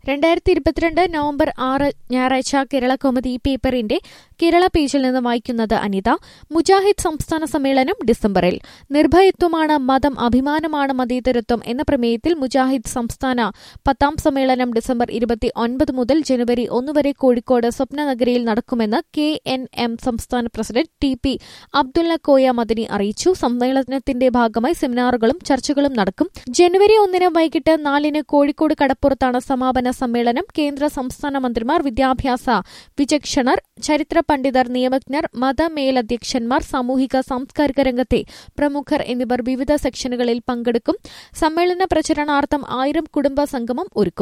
രണ്ടായിരത്തി ഇരുപത്തിരണ്ട് നവംബർ ആറ് ഞായറാഴ്ച കേരള കോമതി പേപ്പറിന്റെ കേരള പേജിൽ നിന്ന് വായിക്കുന്നത് അനിത മുജാഹിദ് സംസ്ഥാന സമ്മേളനം ഡിസംബറിൽ നിർഭയത്വമാണ് മതം അഭിമാനമാണ് മതേതരത്വം എന്ന പ്രമേയത്തിൽ മുജാഹിദ് സംസ്ഥാന പത്താം സമ്മേളനം ഡിസംബർ ഇരുപത്തി ഒൻപത് മുതൽ ജനുവരി ഒന്ന് വരെ കോഴിക്കോട് സ്വപ്നനഗരിയിൽ നടക്കുമെന്ന് കെ എൻ എം സംസ്ഥാന president T P Abdulla Koya Madani അറിയിച്ചു സമ്മേളനത്തിന്റെ ഭാഗമായി സെമിനാറുകളും ചർച്ചകളും നടക്കും ജനുവരി ഒന്നിന് വൈകിട്ട് നാലിന് കോഴിക്കോട് കടപ്പുറത്താണ് സമാപന സമ്മേളനം കേന്ദ്ര സംസ്ഥാന മന്ത്രിമാർ വിദ്യാഭ്യാസ വിചക്ഷണർ ചരിത്ര പണ്ഡിതർ നിയമജ്ഞർ മതമേലധ്യക്ഷന്മാർ സാമൂഹിക സാംസ്കാരിക രംഗത്തെ പ്രമുഖർ എന്നിവർ വിവിധ സെക്ഷനുകളിൽ പങ്കെടുക്കും സമ്മേളന പ്രചരണാർത്ഥം ആയിരം കുടുംബ സംഗമം ഒരുക്കും